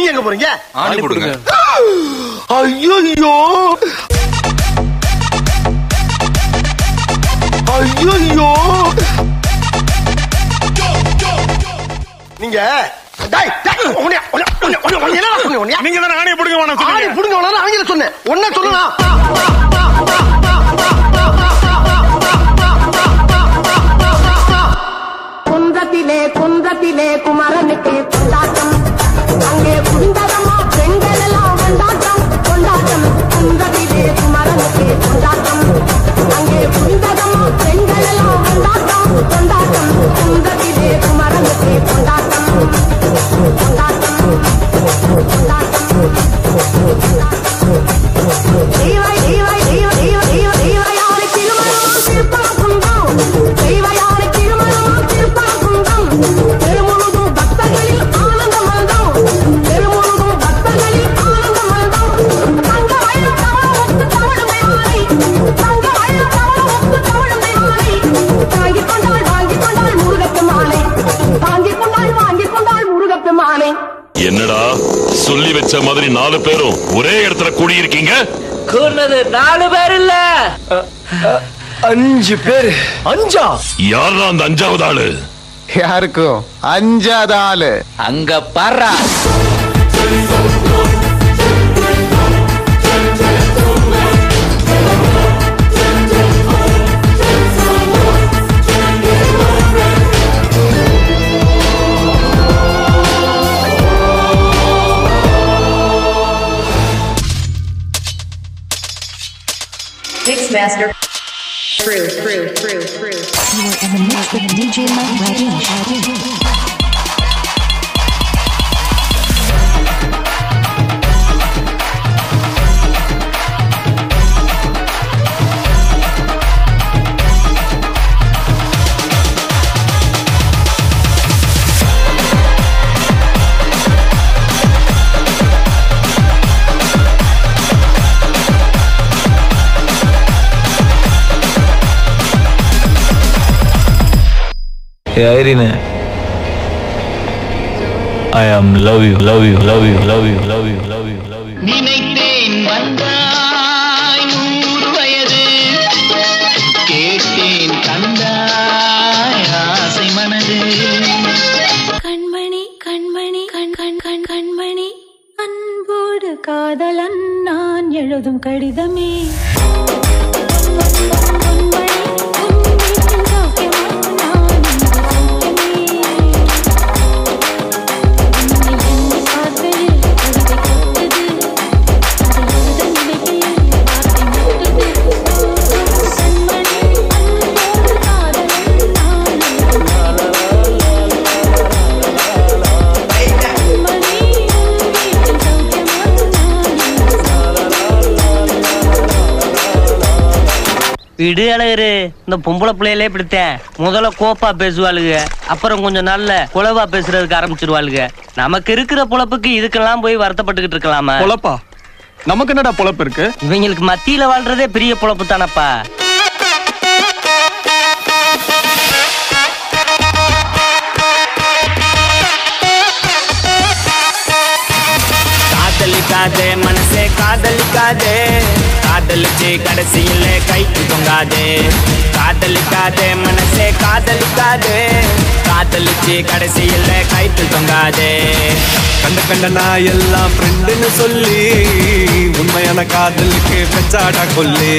எங்க போறீங்க ஆணி போடுங்க ஐயோ ஐயோ நீங்க டேய், டேய், உன்னைய- உன்னைய- உன்னைய- உன்னைய- உன்னைய என்னடா சொன்னேன் உன்னைய? நீங்க தானே ஆணியை பிடிங்க வேணாம் ஆணி சொன்னீங்க புடுங்க வேணாம்னு ஆங்கில சொன்னேன் ஒன்ன சொல்லலாம் குன்றத்திலே குன்றத்திலே குமரனுக்கு கொண்டாட்டம் அங்கே குண்டரமா பெண்கள் எல்லாம் கொண்டாட்டம் கொண்டாட்டம் குன்றத்திலே குமரனுக்கு கொண்டாட்டம் அங்கே குண்டரமா பெண்கள் எல்லாம் கொண்டாட்டம் கொண்டாட்டம் குன்றத்திலே குமரனுக்கு கொண்டாட்டம் கொண்டாட்டம் கொண்டாட்டம் தெய்வை தெய்வை தெய்வ தெய்வ தெய்வ தெய்வயாரை திருமணம் திருப்பாக்குந்தம் தெய்வயாரை திருமணம் திருப்பாக்குந்தம் பெருமுழுதும் பக்தர்களில் ஆனந்தம் வந்தோம் பெருமுழுதும் பக்தர்களில் ஆனந்தம் வந்தோம் தங்க வயல் தவள ஒத்து தவழுமை மாறி தங்க வயல் தவள ஒத்து தவழுமை மாறி தாங்கிக் கொண்டாள் வாங்கிக் கொண்டாள் முருகத்து மாலை தாங்கிக் கொண்டாள் வாங்கிக் கொண்டாள் முருகத்து மாலை என்னடா சொல்லி வச்ச மாதிரி நாலு பேரும் ஒரே இடத்துல கூடியிருக்கீங்க கூர்னது நாலு பேர் இல்ல அஞ்சு பேரு அஞ்சா யாரா அந்த அஞ்சாவது ஆளு யாருக்கும் அஞ்சாத ஆளு அங்க பாரா Mixmaster. True, true, true, true. You are in the mix with DJ Mike Radish. I am love you, love you, love you, love you, love you, love you, love you. நினைத்தேன் வந்தாய் நூறு வயது கேட்டேன் தந்தாய் ஆசை மனது கண்மணி கண்மணி கண் கண் கண் கண்மணி அன்போடு காதலன் நான் எழுதும் கடிதமே பொன்மணி, உன் வீட்டில் சௌக்கியமா? நான் இங்கு சௌக்கியமே. உன்னை எண்ணி பார்க்கையில் கவிதை கொட்டுது. அதை எழுத நினைக்கையில் வார்த்தை முட்டுது. கண்மணி, அன்போடு காதலன் நான் எழுதும் விடு அழகரு இந்த பொம்பளை பிள்ளையிலே பிடித்தேன் முதல்ல கோப்பா பேசுவாளுங்க அப்புறம் கொஞ்சம் நல்ல குலவா பேசுறதுக்கு ஆரம்பிச்சிருவாளுங்க நமக்கு இருக்கிற பொழப்புக்கு இதுக்கெல்லாம் போய் வருத்தப்பட்டுக்கிட்டு இருக்கலாமா பொழப்பா நமக்கு என்னடா பொழப்பு இருக்கு இவங்களுக்கு மத்தியில வாழ்றதே பெரிய பொழப்பு தானப்பா காதலிக்காதே மனசே காதலிக்காதே காதலிச்சு கடைசியில கைக்கு தொங்காதே காதலிக்காதே மனசே காதலிக்காதே காதலிச்சு கடைசியில கைக்கு தொங்காதே கண்ட கண்ட நான் எல்லாம் ஃப்ரெண்டுன்னு சொல்லி உண்மையான காதலுக்கு பெச்சாடா கொல்லி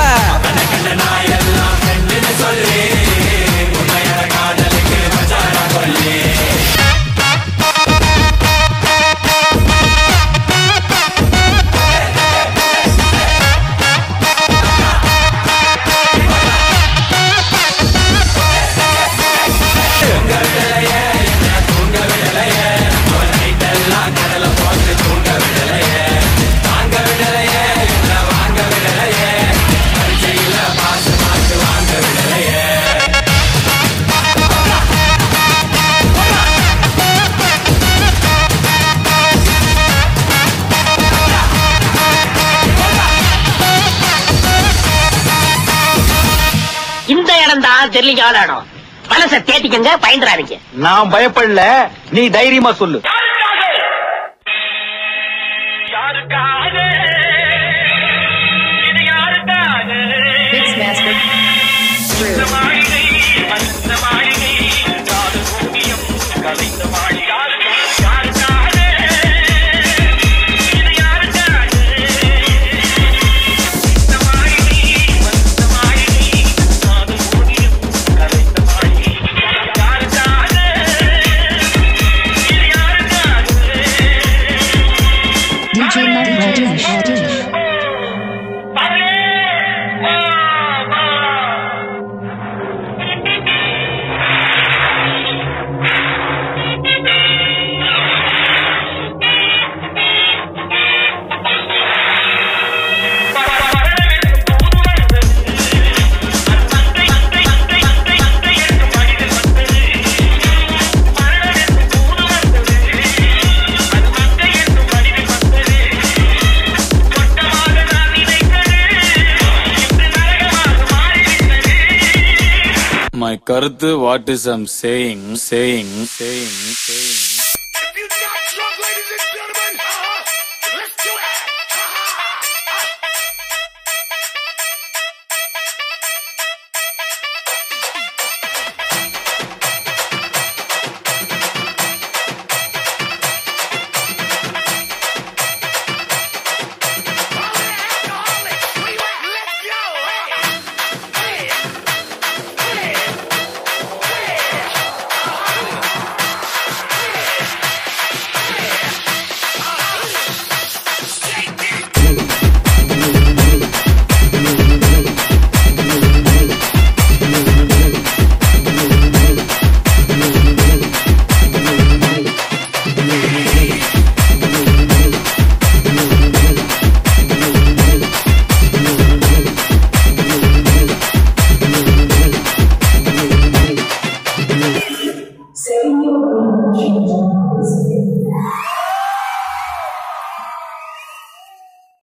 இந்த இடம் தான் தெரியல இடம் மனசை தேட்டிக்கங்க பயந்துறாதீங்க நான் பயப்படல நீ தைரியமா சொல்லு கருத்து what is I'm saying saying saying saying Setting your intention is